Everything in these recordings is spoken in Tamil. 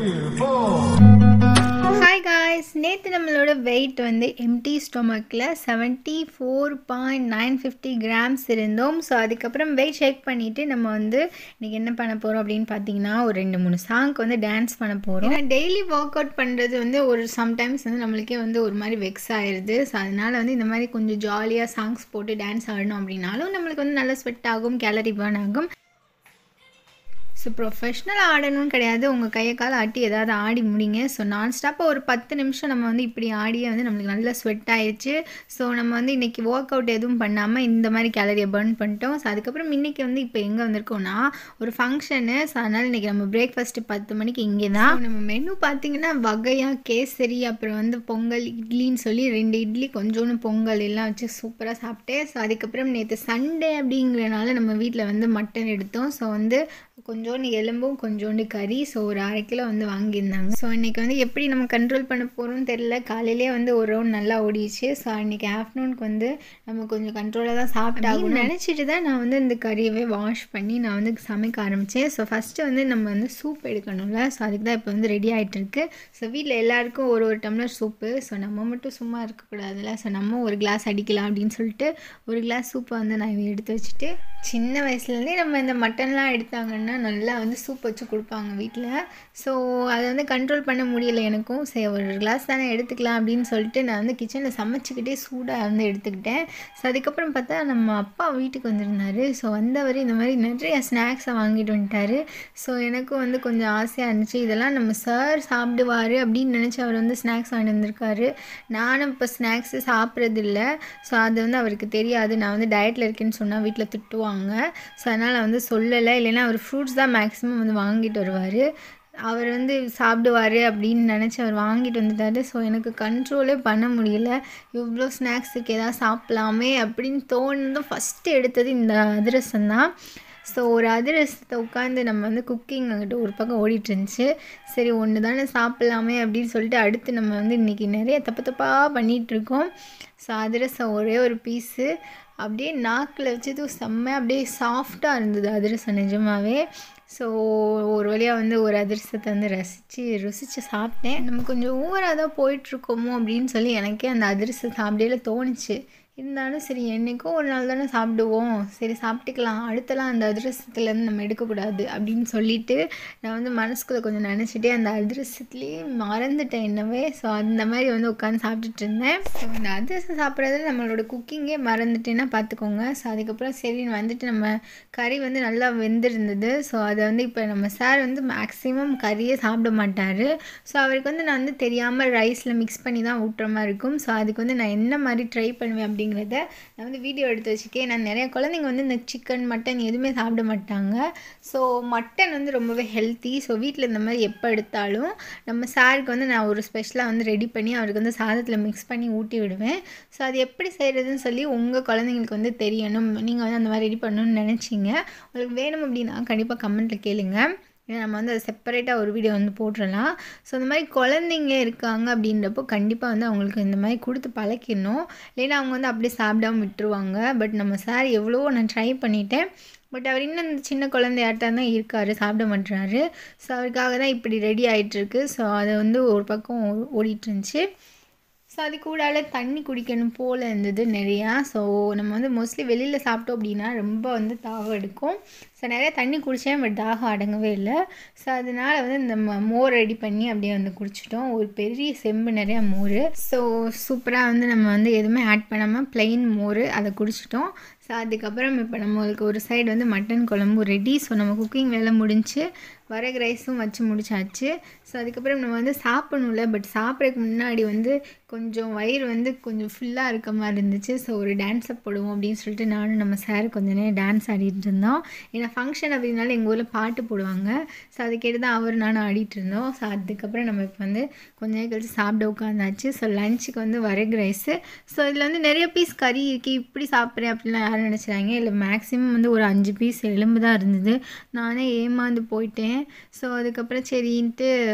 ஹாய் காய்ஸ் நேற்று நம்மளோட வெயிட் வந்து எம்டி ஸ்டொமக்கில் seventy four point nine fifty grams இருந்தோம் ஸோ அதுக்கப்புறம் வெயிட் செக் பண்ணிவிட்டு நம்ம வந்து இன்றைக்கி என்ன பண்ண போகிறோம் அப்படின்னு பார்த்தீங்கன்னா ஒரு ரெண்டு மூணு சாங்க்கு வந்து டான்ஸ் பண்ண போகிறோம் ஏன்னா டெய்லி ஒர்க் அவுட் பண்ணுறது வந்து ஒரு சம்டைம்ஸ் வந்து நம்மளுக்கே வந்து ஒரு மாதிரி வெக்ஸ் ஆயிடுது ஸோ அதனால் வந்து இந்த மாதிரி கொஞ்சம் ஜாலியாக சாங்ஸ் போட்டு டான்ஸ் ஆடணும் அப்படின்னாலும் நம்மளுக்கு வந்து நல்லா ஸ்வெட் ஆகும் கேலரி பர்ன் ஆகும் ஸோ ப்ரொஃபஷ்னல் ஆடணும்னு கிடையாது உங்கள் கையை காலை ஆட்டி ஏதாவது ஆடி முடிங்க ஸோ நான் ஸ்டாப்பாக ஒரு பத்து நிமிஷம் நம்ம வந்து இப்படி ஆடியே வந்து நம்மளுக்கு நல்லா ஸ்வெட் ஆயிடுச்சு ஸோ நம்ம வந்து இன்றைக்கி ஒர்க் அவுட் எதுவும் பண்ணாமல் இந்த மாதிரி கேலரியை பர்ன் பண்ணிட்டோம் ஸோ அதுக்கப்புறம் இன்றைக்கி வந்து இப்போ எங்கே வந்திருக்கோம்னா ஒரு ஃபங்க்ஷனு ஸோ அதனால் இன்றைக்கி நம்ம பிரேக்ஃபாஸ்ட்டு பத்து மணிக்கு இங்கே தான் நம்ம மெனு பார்த்தீங்கன்னா வகையாக கேசரி அப்புறம் வந்து பொங்கல் இட்லின்னு சொல்லி ரெண்டு இட்லி கொஞ்சோண்டு பொங்கல் எல்லாம் வச்சு சூப்பராக சாப்பிட்டேன் ஸோ அதுக்கப்புறம் நேற்று சண்டே அப்படிங்கிறனால நம்ம வீட்டில் வந்து மட்டன் எடுத்தோம் ஸோ வந்து கொஞ்சோண்டு எலும்பும் கொஞ்சோண்டு கறி ஸோ ஒரு அரை கிலோ வந்து வாங்கியிருந்தாங்க ஸோ இன்றைக்கி வந்து எப்படி நம்ம கண்ட்ரோல் பண்ண போகிறோம்னு தெரில காலையிலே வந்து ஒரு ரவுண்ட் நல்லா ஓடிச்சு ஸோ அன்றைக்கி ஆஃப்டர்நூனுக்கு வந்து நம்ம கொஞ்சம் கண்ட்ரோலாக தான் சாப்பிட்டாகும் நினச்சிட்டு தான் நான் வந்து இந்த கறியவே வாஷ் பண்ணி நான் வந்து சமைக்க ஆரம்பித்தேன் ஸோ ஃபஸ்ட்டு வந்து நம்ம வந்து சூப் எடுக்கணும்ல ஸோ அதுக்கு தான் இப்போ வந்து ரெடி ஆகிட்டு இருக்கு ஸோ வீட்டில் எல்லாருக்கும் ஒரு ஒரு டம்ளர் சூப்பு ஸோ நம்ம மட்டும் சும்மா இருக்கக்கூடாதுல்ல ஸோ நம்ம ஒரு கிளாஸ் அடிக்கலாம் அப்படின்னு சொல்லிட்டு ஒரு கிளாஸ் சூப்பை வந்து நான் எடுத்து வச்சுட்டு சின்ன வயசுலேருந்தே நம்ம இந்த மட்டன்லாம் எடுத்தாங்கன்னா நல்லா வந்து சூப் வச்சு கொடுப்பாங்க வீட்டில் ஸோ அதை வந்து கண்ட்ரோல் பண்ண முடியல எனக்கும் சரி ஒரு கிளாஸ் தானே எடுத்துக்கலாம் அப்படின்னு சொல்லிட்டு நான் வந்து கிச்சனில் சமைச்சிக்கிட்டே சூடாக வந்து எடுத்துக்கிட்டேன் ஸோ அதுக்கப்புறம் பார்த்தா நம்ம அப்பா வீட்டுக்கு வந்திருந்தாரு ஸோ வந்தவர் இந்த மாதிரி நிறைய ஸ்நாக்ஸை வாங்கிட்டு வந்துட்டாரு ஸோ எனக்கும் வந்து கொஞ்சம் ஆசையாக இருந்துச்சு இதெல்லாம் நம்ம சார் சாப்பிடுவார் அப்படின்னு நினச்சி அவர் வந்து ஸ்நாக்ஸ் வாங்கிட்டு வந்திருக்காரு நானும் இப்போ ஸ்நாக்ஸு சாப்பிட்றது இல்லை ஸோ அது வந்து அவருக்கு தெரியாது நான் வந்து டயட்டில் இருக்கேன்னு சொன்னால் வீட்டில் திட்டுவாங்க ஸோ அதனால் வந்து சொல்லலை இல்லைன்னா அவர் ஃப்ரூட்ஸ் தான் மேக்ஸிமம் வந்து வாங்கிட்டு வருவார் அவர் வந்து சாப்பிடுவார் அப்படின்னு நினச்சி அவர் வாங்கிட்டு வந்துட்டார் ஸோ எனக்கு கண்ட்ரோலே பண்ண முடியல இவ்வளோ ஸ்நாக்ஸ் இருக்குது எதாவது சாப்பிட்லாமே அப்படின்னு தோணுதும் ஃபஸ்ட்டு எடுத்தது இந்த அதிரசம் தான் ஸோ ஒரு அதிரசத்தை உட்காந்து நம்ம வந்து குக்கிங் அங்கிட்ட ஒரு பக்கம் ஓடிட்டு இருந்துச்சு சரி ஒன்று தானே சாப்பிட்லாமே அப்படின்னு சொல்லிட்டு அடுத்து நம்ம வந்து இன்றைக்கி நிறைய தப்பு தப்பாக பண்ணிகிட்ருக்கோம் ஸோ அதிரசம் ஒரே ஒரு பீஸு அப்படியே நாக்கில் வச்சது செம்ம அப்படியே சாஃப்டாக இருந்தது அதிரசம் நிஜமாகவே ஸோ ஒரு வழியாக வந்து ஒரு அதிரசத்தை வந்து ரசித்து ருசித்து சாப்பிட்டேன் நம்ம கொஞ்சம் ஓவராக தான் போயிட்டுருக்கோமோ அப்படின்னு சொல்லி எனக்கே அந்த அதிரசம் சாப்பிடையில தோணுச்சு இருந்தாலும் சரி என்றைக்கும் ஒரு நாள் தானே சாப்பிடுவோம் சரி சாப்பிட்டுக்கலாம் அடுத்தலாம் அந்த அதிரசத்துலேருந்து நம்ம எடுக்கக்கூடாது அப்படின்னு சொல்லிட்டு நான் வந்து மனசுக்குள்ளே கொஞ்சம் நினச்சிட்டே அந்த அதிரசத்துலேயே மறந்துட்டேன் என்னவே ஸோ அந்த மாதிரி வந்து உட்காந்து சாப்பிட்டுட்டு இருந்தேன் ஸோ இந்த அதிரசம் சாப்பிட்றது நம்மளோட குக்கிங்கே மறந்துட்டேன்னா பார்த்துக்கோங்க ஸோ அதுக்கப்புறம் சரி வந்துட்டு நம்ம கறி வந்து நல்லா வெந்திருந்தது ஸோ அதை வந்து இப்போ நம்ம சார் வந்து மேக்ஸிமம் கறியே சாப்பிட மாட்டார் ஸோ அவருக்கு வந்து நான் வந்து தெரியாமல் ரைஸில் மிக்ஸ் பண்ணி தான் ஊட்டுற மாதிரி இருக்கும் ஸோ அதுக்கு வந்து நான் என்ன மாதிரி ட்ரை பண்ணுவேன் அப்படி அப்படிங்கிறத நான் வந்து வீடியோ எடுத்து வச்சுக்கேன் நான் நிறைய குழந்தைங்க வந்து இந்த சிக்கன் மட்டன் எதுவுமே சாப்பிட மாட்டாங்க ஸோ மட்டன் வந்து ரொம்பவே ஹெல்த்தி ஸோ வீட்டில் இந்த மாதிரி எப்போ எடுத்தாலும் நம்ம சாருக்கு வந்து நான் ஒரு ஸ்பெஷலாக வந்து ரெடி பண்ணி அவருக்கு வந்து சாதத்தில் மிக்ஸ் பண்ணி ஊட்டி விடுவேன் ஸோ அது எப்படி செய்கிறதுன்னு சொல்லி உங்கள் குழந்தைங்களுக்கு வந்து தெரியணும் நீங்கள் வந்து அந்த மாதிரி ரெடி பண்ணணும்னு நினச்சிங்க உங்களுக்கு வேணும் அப்படின்னா கண்டிப்பாக கமெண்ட்டில் கேளுங்க ஏன்னா நம்ம வந்து அதை செப்பரேட்டாக ஒரு வீடியோ வந்து போட்டுடலாம் ஸோ இந்த மாதிரி குழந்தைங்க இருக்காங்க அப்படின்றப்போ கண்டிப்பாக வந்து அவங்களுக்கு இந்த மாதிரி கொடுத்து பழக்கிடணும் இல்லைன்னா அவங்க வந்து அப்படியே சாப்பிடாம விட்டுருவாங்க பட் நம்ம சார் எவ்வளோ நான் ட்ரை பண்ணிட்டேன் பட் அவர் இன்னும் இந்த சின்ன குழந்தையாட்டம் தான் இருக்கார் சாப்பிட மாட்டுறாரு ஸோ அவருக்காக தான் இப்படி ரெடி ஆகிட்டுருக்கு ஸோ அதை வந்து ஒரு பக்கம் ஓடிட்டு இருந்துச்சு ஸோ அது கூடால தண்ணி குடிக்கணும் போல் இருந்தது நிறையா ஸோ நம்ம வந்து மோஸ்ட்லி வெளியில் சாப்பிட்டோம் அப்படின்னா ரொம்ப வந்து தாகம் எடுக்கும் ஸோ நிறையா தண்ணி குடித்தேன் பட் தாகம் அடங்கவே இல்லை ஸோ அதனால் வந்து இந்த மோர் ரெடி பண்ணி அப்படியே வந்து குடிச்சிட்டோம் ஒரு பெரிய செம்பு நிறையா மோர் ஸோ சூப்பராக வந்து நம்ம வந்து எதுவுமே ஆட் பண்ணாமல் ப்ளெயின் மோர் அதை குடிச்சிட்டோம் ஸோ அதுக்கப்புறம் இப்போ நம்மளுக்கு ஒரு சைடு வந்து மட்டன் குழம்பு ரெடி ஸோ நம்ம குக்கிங் வேலை முடிஞ்சு வரகு ரைஸும் வச்சு முடிச்சாச்சு ஸோ அதுக்கப்புறம் நம்ம வந்து சாப்பிடணும்ல பட் சாப்பிட்றதுக்கு முன்னாடி வந்து கொஞ்சம் வயிறு வந்து கொஞ்சம் ஃபுல்லாக இருக்க மாதிரி இருந்துச்சு ஸோ ஒரு டான்ஸை போடுவோம் அப்படின்னு சொல்லிட்டு நானும் நம்ம சார் கொஞ்ச நேரம் டான்ஸ் ஆடிட்டு இருந்தோம் ஏன்னா ஃபங்க்ஷன் அப்படின்னாலும் எங்கள் ஊரில் பாட்டு போடுவாங்க ஸோ அது கேட்டு தான் அவர் நானும் ஆடிட்டு இருந்தோம் ஸோ அதுக்கப்புறம் நம்ம இப்போ வந்து கொஞ்ச நேரம் கழிச்சு சாப்பிட உட்காந்தாச்சு ஸோ லஞ்சுக்கு வந்து வரகு ரைஸு ஸோ இதில் வந்து நிறைய பீஸ் கறி இருக்குது இப்படி சாப்பிட்றேன் அப்படிலாம் யாரும் நினச்சிடாங்க இல்லை மேக்ஸிமம் வந்து ஒரு அஞ்சு பீஸ் எலும்பு தான் இருந்தது நானே ஏமாந்து போயிட்டேன் ஸோ அதுக்கப்புறம் சரின்ட்டு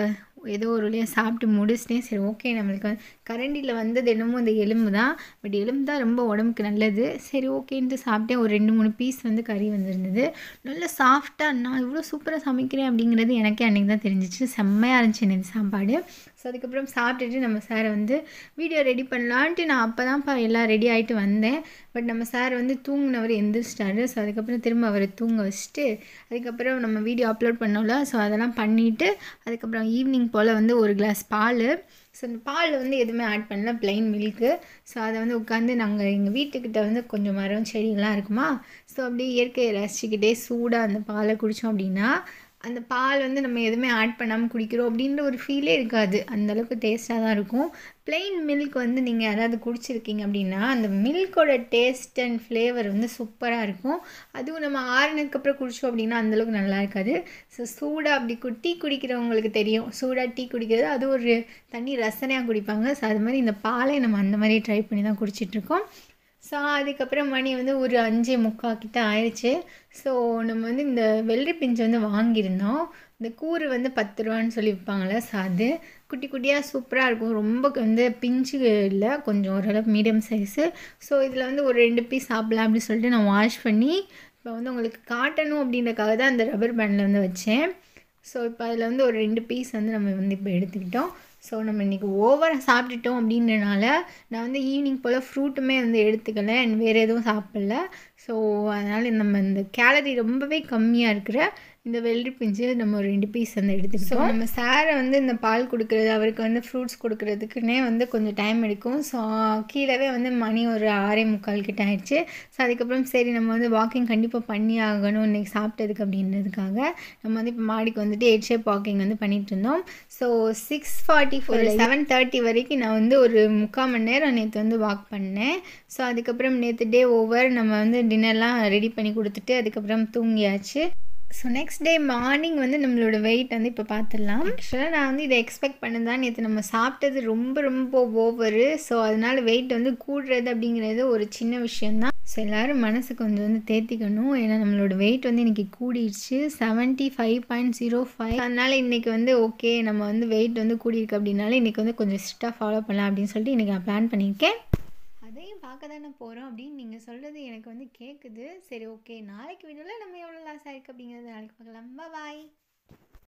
ஏதோ ஒரு வழியாக சாப்பிட்டு முடிச்சிட்டேன் சரி ஓகே நம்மளுக்கு வந்து கரண்டியில் வந்தது என்னமோ இந்த எலும்பு தான் பட் எலும்பு தான் ரொம்ப உடம்புக்கு நல்லது சரி ஓகேன்ட்டு சாப்பிட்டேன் ஒரு ரெண்டு மூணு பீஸ் வந்து கறி வந்திருந்தது நல்லா சாஃப்டாக நான் இவ்வளோ சூப்பராக சமைக்கிறேன் அப்படிங்கிறது எனக்கே அன்றைக்கி தான் தெரிஞ்சிச்சு செம்மையாக இருந்துச்சு எனக்கு சாப்பாடு ஸோ அதுக்கப்புறம் சாப்பிட்டுட்டு நம்ம சாரை வந்து வீடியோ ரெடி பண்ணலான்ட்டு நான் அப்போ தான்ப்பா எல்லாம் ரெடி ஆகிட்டு வந்தேன் பட் நம்ம சார் வந்து தூங்கினவர் எந்திரிச்சிட்டாரு ஸோ அதுக்கப்புறம் திரும்ப அவரை தூங்க வச்சுட்டு அதுக்கப்புறம் நம்ம வீடியோ அப்லோட் பண்ணோம்ல ஸோ அதெல்லாம் பண்ணிவிட்டு அதுக்கப்புறம் ஈவினிங் போல் வந்து ஒரு கிளாஸ் பால் ஸோ அந்த பாலில் வந்து எதுவுமே ஆட் பண்ணல ப்ளைன் மில்க்கு ஸோ அதை வந்து உட்காந்து நாங்கள் எங்கள் வீட்டுக்கிட்ட வந்து கொஞ்சம் மரம் செடியெல்லாம் இருக்குமா ஸோ அப்படியே இயற்கையை ரசிச்சுக்கிட்டே சூடாக அந்த பாலை குடித்தோம் அப்படின்னா அந்த பால் வந்து நம்ம எதுவுமே ஆட் பண்ணாமல் குடிக்கிறோம் அப்படின்ற ஒரு ஃபீலே இருக்காது அந்தளவுக்கு டேஸ்ட்டாக தான் இருக்கும் பிளெயின் மில்க் வந்து நீங்கள் யாராவது குடிச்சிருக்கீங்க அப்படின்னா அந்த மில்கோட டேஸ்ட் அண்ட் ஃப்ளேவர் வந்து சூப்பராக இருக்கும் அதுவும் நம்ம ஆறுனதுக்கப்புறம் குடித்தோம் அப்படின்னா அந்தளவுக்கு நல்லா இருக்காது ஸோ சூடாக அப்படி கு டீ குடிக்கிறவங்களுக்கு தெரியும் சூடாக டீ குடிக்கிறது அது ஒரு தண்ணி ரசனையாக குடிப்பாங்க ஸோ அது மாதிரி இந்த பாலை நம்ம அந்த மாதிரி ட்ரை பண்ணி தான் குடிச்சிட்ருக்கோம் ஸோ அதுக்கப்புறம் மணி வந்து ஒரு அஞ்சு முக்கால் கிட்ட ஆயிடுச்சு ஸோ நம்ம வந்து இந்த வெள்ளரி பிஞ்சு வந்து வாங்கியிருந்தோம் இந்த கூறு வந்து பத்து ரூபான்னு சொல்லி விற்பாங்களே ஸோ அது குட்டி குட்டியாக சூப்பராக இருக்கும் ரொம்ப வந்து பிஞ்சு இல்லை கொஞ்சம் ஓரளவுக்கு மீடியம் சைஸு ஸோ இதில் வந்து ஒரு ரெண்டு பீஸ் சாப்பிட்லாம் அப்படின்னு சொல்லிட்டு நான் வாஷ் பண்ணி இப்போ வந்து உங்களுக்கு காட்டணும் அப்படின்றக்காக தான் அந்த ரப்பர் பேண்டில் வந்து வச்சேன் ஸோ இப்போ அதில் வந்து ஒரு ரெண்டு பீஸ் வந்து நம்ம வந்து இப்போ எடுத்துக்கிட்டோம் ஸோ நம்ம இன்றைக்கி ஓவராக சாப்பிட்டுட்டோம் அப்படின்றனால நான் வந்து ஈவினிங் போல் ஃப்ரூட்டுமே வந்து எடுத்துக்கல அண்ட் வேறு எதுவும் சாப்பிடல ஸோ அதனால் நம்ம இந்த கேலரி ரொம்பவே கம்மியாக இருக்கிற இந்த வெள்ளரி பிஞ்சு நம்ம ஒரு ரெண்டு பீஸ் வந்து எடுத்துக்கிட்டோம் நம்ம சாரை வந்து இந்த பால் கொடுக்குறது அவருக்கு வந்து ஃப்ரூட்ஸ் கொடுக்குறதுக்குன்னே வந்து கொஞ்சம் டைம் எடுக்கும் ஸோ கீழவே வந்து மணி ஒரு ஆறே முக்கால் கிட்ட ஆயிடுச்சு ஸோ அதுக்கப்புறம் சரி நம்ம வந்து வாக்கிங் கண்டிப்பாக பண்ணி ஆகணும் இன்றைக்கி சாப்பிட்டதுக்கு அப்படின்றதுக்காக நம்ம வந்து இப்போ மாடிக்கு வந்துட்டு எயிட் ஷேப் வாக்கிங் வந்து பண்ணிகிட்டு இருந்தோம் so six forty four seven thirty வரைக்கும் நான் வந்து ஒரு முக்கால் மணி நேரம் நேற்று வந்து வாக் பண்ணேன் ஸோ அதுக்கப்புறம் நேற்று டே ஓவர் நம்ம வந்து டின்னர்லாம் ரெடி பண்ணி கொடுத்துட்டு அதுக்கப்புறம் தூங்கியாச்சு ஸோ நெக்ஸ்ட் டே மார்னிங் வந்து நம்மளோட வெயிட் வந்து இப்போ பார்த்துடலாம் ஆக்சுவலாக நான் வந்து இதை எக்ஸ்பெக்ட் பண்ணதான் நேற்று நம்ம சாப்பிட்டது ரொம்ப ரொம்ப ஓவரு ஸோ அதனால் வெயிட் வந்து கூடுறது அப்படிங்கிறது ஒரு சின்ன விஷயந்தான் ஸோ எல்லோரும் மனசு கொஞ்சம் வந்து தேர்த்திக்கணும் ஏன்னா நம்மளோட வெயிட் வந்து இன்றைக்கி கூடிடுச்சு seventy five point zero five அதனால் இன்றைக்கி வந்து ஓகே நம்ம வந்து வெயிட் வந்து கூடியிருக்கு அப்படின்னால இன்றைக்கி வந்து கொஞ்சம் ஸ்ட்ரிக்டாக ஃபாலோ பண்ணலாம் அப்படின்னு சொல்லிட்டு இன்றைக்கி நான் பிளான் பண்ணியிருக்கேன் அதையும் பார்க்க தானே போகிறோம் அப்படின்னு நீங்கள் சொல்கிறது எனக்கு வந்து கேட்குது சரி ஓகே நாளைக்கு வீடியோவில் நம்ம எவ்வளோ லாஸ் ஆயிருக்கு அப்படிங்கிறது நாளைக்கு பார்க்கலாம் பாய்